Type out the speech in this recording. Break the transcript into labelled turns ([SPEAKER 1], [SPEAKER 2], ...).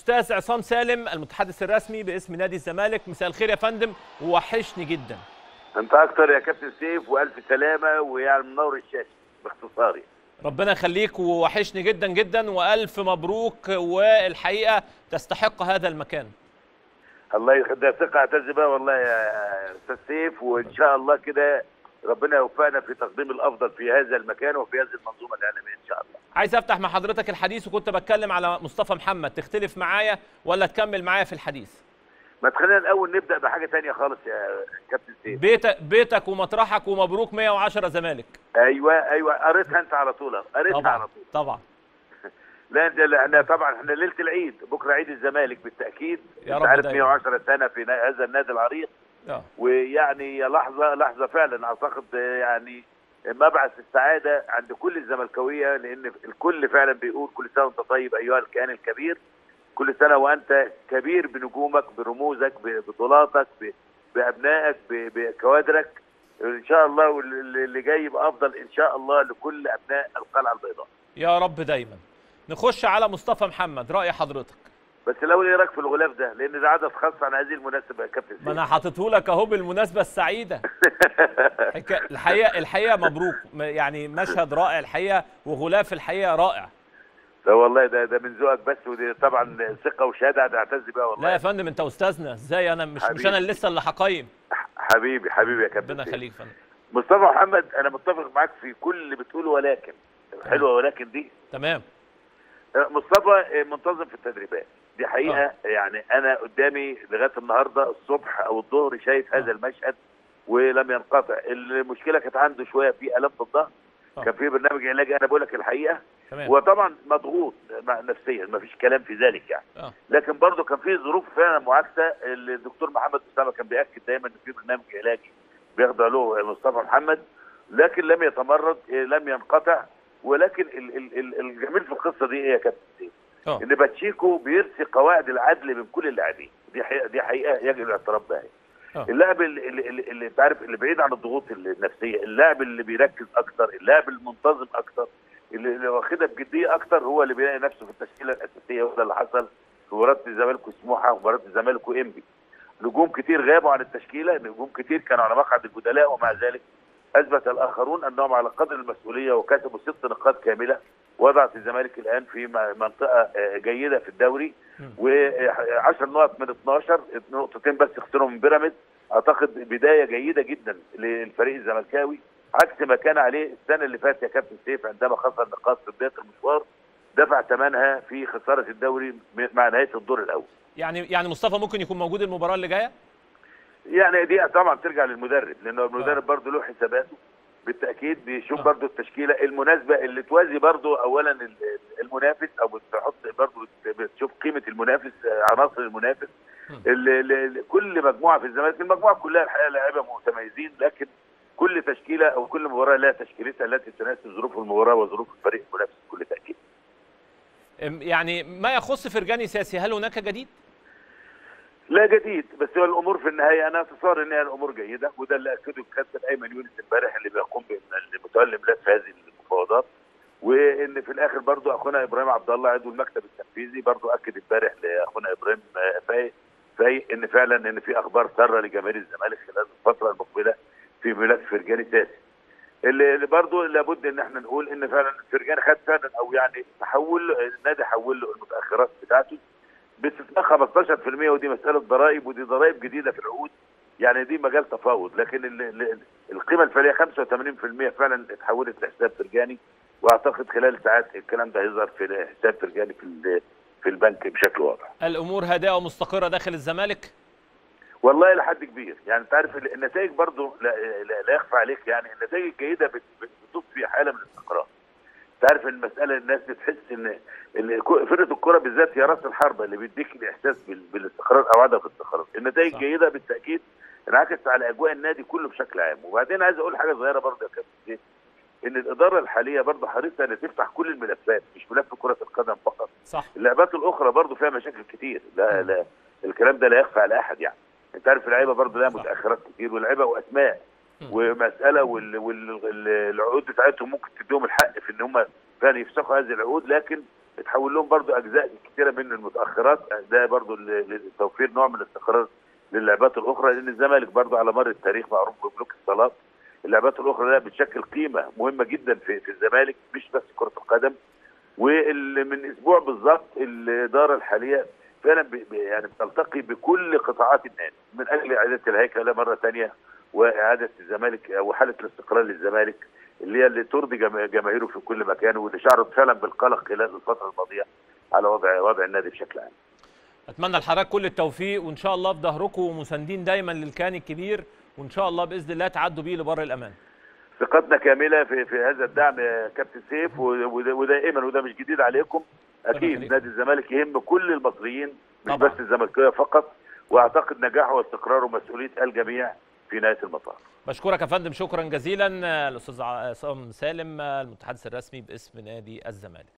[SPEAKER 1] الاستاذ عصام سالم المتحدث الرسمي باسم نادي الزمالك مساء الخير يا فندم ووحشني جدا
[SPEAKER 2] انت اكتر يا كابتن سيف والف سلامه ويعني منور الشاشه باختصار يعني.
[SPEAKER 1] ربنا يخليك ووحشني جدا جدا والف مبروك والحقيقه تستحق هذا المكان
[SPEAKER 2] الله يخليك ثقه اعتز بها والله يا استاذ سيف وان شاء الله كده ربنا يوفقنا في تقديم الافضل في هذا المكان وفي هذه المنظومه الاعلاميه ان شاء الله
[SPEAKER 1] عايز افتح مع حضرتك الحديث وكنت بتكلم على مصطفى محمد تختلف معايا ولا تكمل معايا في الحديث
[SPEAKER 2] ما تخلينا الاول نبدا بحاجه تانية خالص يا كابتن سيف
[SPEAKER 1] بيتك بيتك ومطرحك ومبروك 110 زمالك
[SPEAKER 2] ايوه ايوه قريتها انت على طول قريتها
[SPEAKER 1] طبعا
[SPEAKER 2] على طول
[SPEAKER 1] طبعا
[SPEAKER 2] لا ده لا، احنا طبعا احنا ليله العيد بكره عيد الزمالك بالتاكيد
[SPEAKER 1] يا
[SPEAKER 2] انت
[SPEAKER 1] رب
[SPEAKER 2] عارف
[SPEAKER 1] دايما.
[SPEAKER 2] 110 سنه في نا- هذا النادي العريق
[SPEAKER 1] آه.
[SPEAKER 2] ويعني لحظه لحظه فعلا اعتقد يعني مبعث السعاده عند كل الزملكاويه لان الكل فعلا بيقول كل سنه وانت طيب ايها الكيان الكبير كل سنه وانت كبير بنجومك برموزك ببطولاتك ب- بابنائك ب- بكوادرك ان شاء الله واللي اللي جاي يبقى افضل ان شاء الله لكل ابناء القلعه البيضاء
[SPEAKER 1] يا رب دايما نخش على مصطفى محمد راي حضرتك
[SPEAKER 2] بس الاول ايه رايك في الغلاف ده لان ده عدد خاص عن هذه المناسبه يا كابتن
[SPEAKER 1] ما انا حاطته لك اهو بالمناسبه السعيده حكا... الحقيقه الحقيقه مبروك م- يعني مشهد رائع الحقيقه وغلاف الحقيقه رائع
[SPEAKER 2] لا والله ده ده من ذوقك بس ودي طبعا ثقه وشهاده اعتز بيها والله
[SPEAKER 1] لا يا فندم انت استاذنا ازاي انا مش مش
[SPEAKER 2] حبيبي.
[SPEAKER 1] انا اللي لسه اللي هقيم
[SPEAKER 2] حبيبي حبيبي يا كابتن
[SPEAKER 1] ربنا
[SPEAKER 2] سيف.
[SPEAKER 1] يخليك يا فندم
[SPEAKER 2] مصطفى محمد انا متفق معاك في كل اللي بتقوله ولكن حلوه ولكن دي
[SPEAKER 1] تمام
[SPEAKER 2] مصطفى منتظم في التدريبات دي حقيقه يعني انا قدامي لغايه النهارده الصبح او الظهر شايف هذا المشهد ولم ينقطع المشكله كانت عنده شويه في الام في الظهر
[SPEAKER 1] آه.
[SPEAKER 2] كان في برنامج علاجي انا بقول لك الحقيقه
[SPEAKER 1] تمام
[SPEAKER 2] وطبعا مضغوط مع- نفسيا ما فيش كلام في ذلك يعني
[SPEAKER 1] اه
[SPEAKER 2] لكن برضه كان في ظروف فعلا معاكسه اللي الدكتور محمد اسامه كان بياكد دايما ان في برنامج علاجي بيخضع له مصطفى محمد لكن لم يتمرد إيه، لم ينقطع ولكن ال- ال- ال- الجميل في القصه دي ايه يا كابتن سيف؟
[SPEAKER 1] اه
[SPEAKER 2] ان باتشيكو بيرسي قواعد العدل من كل اللاعبين دي حقيقه دي حقيقه يجب الاعتراف بها
[SPEAKER 1] آه.
[SPEAKER 2] اللاعب اللي, اللي, اللي انت عارف اللي بعيد عن الضغوط النفسيه اللاعب اللي بيركز اكتر اللاعب المنتظم اكتر اللي, اللي واخدها بجديه اكتر هو اللي بيلاقي نفسه في التشكيله الاساسيه وده اللي حصل في مباراه الزمالك وسموحه ومباراه الزمالك وانبي نجوم كتير غابوا عن التشكيله نجوم كتير كانوا على مقعد البدلاء ومع ذلك اثبت الاخرون انهم على قدر المسؤوليه وكسبوا ست نقاط كامله وضعت الزمالك الان في م- منطقه آه، جيده في الدوري
[SPEAKER 1] مم.
[SPEAKER 2] و10 نقط من 12 نقطتين بس خسرهم من بيراميدز اعتقد بدايه جيده جدا للفريق الزملكاوي عكس ما كان عليه السنه اللي فاتت يا كابتن سيف عندما خسر نقاط في بدايه المشوار دفع ثمنها في خساره الدوري م- مع نهايه الدور الاول
[SPEAKER 1] يعني يعني مصطفى ممكن يكون موجود المباراه اللي جايه
[SPEAKER 2] يعني دي طبعا ترجع للمدرب لانه المدرب برضه له حساباته بالتاكيد بيشوف
[SPEAKER 1] آه.
[SPEAKER 2] برضه التشكيله المناسبه اللي توازي برضه اولا ال- المنافس او بتحط برضه بت- بتشوف قيمه المنافس آه، عناصر المنافس
[SPEAKER 1] مم.
[SPEAKER 2] اللي اللي كل مجموعه في الزمالك المجموعه كلها الحقيقه لاعيبه متميزين لكن كل تشكيله او كل مباراه لها تشكيلتها التي تناسب ظروف المباراه وظروف الفريق المنافس بكل تاكيد
[SPEAKER 1] أم- يعني ما يخص فرجاني ساسي هل هناك جديد؟
[SPEAKER 2] لا جديد بس هو الامور في النهايه انا اتصور ان هي الامور جيده وده اللي اكده الكابتن ايمن يونس امبارح اللي بيقوم بال- المتولي ملف هذه المفاوضات وان في الاخر برضو اخونا ابراهيم عبد الله عضو المكتب التنفيذي برضو اكد امبارح لاخونا ابراهيم آه، فايق فايق ان فعلا ان في اخبار ساره لجماهير الزمالك خلال الفتره المقبله في ملف فرجاني ساسي اللي اللي برضو لابد ان احنا نقول ان فعلا فرجاني خد فعلا او يعني تحول النادي حول له المتاخرات بتاعته باستثناء 15% ودي مساله ضرائب ودي ضرائب جديده في العقود يعني دي مجال تفاوض لكن ال- ال- القيمه الفعليه 85% فعلا اتحولت لحساب فرجاني واعتقد خلال ساعات الكلام ده هيظهر في حساب فرجاني في ال- في البنك بشكل واضح.
[SPEAKER 1] الامور هادئه ومستقره داخل الزمالك
[SPEAKER 2] والله لحد كبير يعني انت عارف ال- النتائج برضو لا, لا, لا يخفى عليك يعني النتائج الجيده بت- بت- بتضفي حاله من الاستقرار. انت عارف المساله الناس بتحس ان إن كو- فرقه الكره بالذات هي راس الحربه اللي بيديك الاحساس بال- بالاستقرار او عدم الاستقرار، النتائج
[SPEAKER 1] صح.
[SPEAKER 2] الجيده بالتاكيد انعكست على اجواء النادي كله بشكل عام، وبعدين عايز اقول حاجه صغيره برضه يا كابتن زيد، ان الاداره الحاليه برضه حريصه ان تفتح كل الملفات مش ملف كره القدم فقط،
[SPEAKER 1] صح
[SPEAKER 2] اللعبات الاخرى برضه فيها مشاكل كتير، لا لا الكلام ده لا يخفى على احد يعني. انت عارف اللعيبه برضه لها
[SPEAKER 1] صح.
[SPEAKER 2] متاخرات كتير واللعيبه واسماء
[SPEAKER 1] مم.
[SPEAKER 2] ومساله والعقود بتاعتهم ممكن تديهم الحق في ان هم فعلا يفسخوا هذه العقود لكن اتحول لهم برضو اجزاء كثيره من المتاخرات ده برضو ل- لتوفير نوع من الاستقرار للعبات الاخرى لان الزمالك برضو على مر التاريخ معروف بملوك الصالات اللعبات الاخرى ده بتشكل قيمه مهمه جدا في في الزمالك مش بس كره القدم واللي من اسبوع بالظبط الاداره الحاليه فعلا ب- ب- يعني بتلتقي بكل قطاعات النادي من اجل اعاده الهيكله مره ثانيه واعاده الزمالك او حاله الاستقرار للزمالك اللي هي اللي ترضي جما- جماهيره في كل مكان واللي شعرت فعلا بالقلق خلال الفتره الماضيه على وضع وضع النادي بشكل عام.
[SPEAKER 1] اتمنى لحضرتك كل التوفيق وان شاء الله في ظهركم ومساندين دايما للكيان الكبير وان شاء الله باذن الله تعدوا بيه لبر الامان
[SPEAKER 2] ثقتنا كامله في في هذا الدعم يا كابتن سيف و- وده- ودائما وده مش جديد عليكم اكيد
[SPEAKER 1] يخليك.
[SPEAKER 2] نادي الزمالك يهم كل المصريين مش
[SPEAKER 1] طبعا.
[SPEAKER 2] بس الزملكاويه فقط واعتقد نجاحه واستقراره ومسؤوليه الجميع في نهايه المطاف.
[SPEAKER 1] بشكرك يا فندم شكرا جزيلا الاستاذ عصام سالم المتحدث الرسمي باسم نادي الزمالك